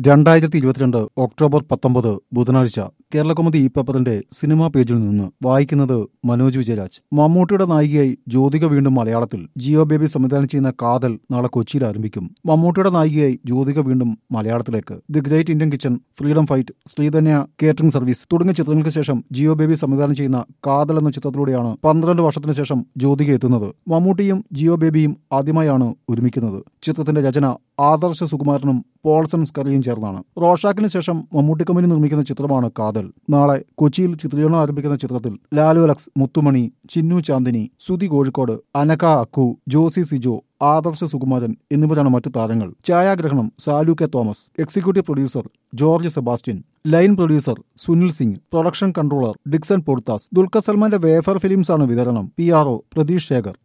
രണ്ടായിരത്തി ഇരുപത്തിരണ്ട് ഒക്ടോബർ പത്തൊമ്പത് ബുധനാഴ്ച കേരളകൗമുദി ഈ പേപ്പറിന്റെ സിനിമാ പേജിൽ നിന്ന് വായിക്കുന്നത് മനോജ് വിജയരാജ് മമ്മൂട്ടിയുടെ നായികയായി ജ്യോതിക വീണ്ടും മലയാളത്തിൽ ജിയോ ബേബി സംവിധാനം ചെയ്യുന്ന കാതൽ നാളെ കൊച്ചിയിൽ ആരംഭിക്കും മമ്മൂട്ടിയുടെ നായികയായി ജ്യോതിക വീണ്ടും മലയാളത്തിലേക്ക് the great Indian kitchen freedom fight Sreedhanya catering service തുടങ്ങിയ ചിത്രങ്ങൾക്ക് ശേഷം ജിയോ ബേബി സംവിധാനം ചെയ്യുന്ന കാതൽ എന്ന ചിത്രത്തിലൂടെയാണ് പന്ത്രണ്ട് വർഷത്തിന് ശേഷം ജ്യോതിക എത്തുന്നത് മമ്മൂട്ടിയും ജിയോ ബേബിയും ആദ്യമായാണ് ഒരുമിക്കുന്നത് ചിത്രത്തിന്റെ രചന ആദർശ സുകുമാരനും പോൾസൺ സ്കറിയും ചേർന്നാണ് റോഷാക്കിന് ശേഷം മമ്മൂട്ടി കമ്പനി നിർമ്മിക്കുന്ന ചിത്രമാണ് കാതൽ നാളെ കൊച്ചിയിൽ ചിത്രീകരണം ആരംഭിക്കുന്ന ചിത്രത്തിൽ ലാലു അലക്സ് മുത്തുമണി ചിന്നു ചാന്ദിനി സുധി കോഴിക്കോട് അനക അക്കു ജോസി സിജോ ആദർശ സുകുമാരൻ എന്നിവരാണ് മറ്റു താരങ്ങൾ ഛായാഗ്രഹണം Salu K Thomas executive producer George Sebastian line producer Sunil Singh production controller Dixon Porthas Dulquer സൽമാന്റെ വേഫർ ഫിലിംസാണ് വിതരണം P R O Pratheesh Shekhar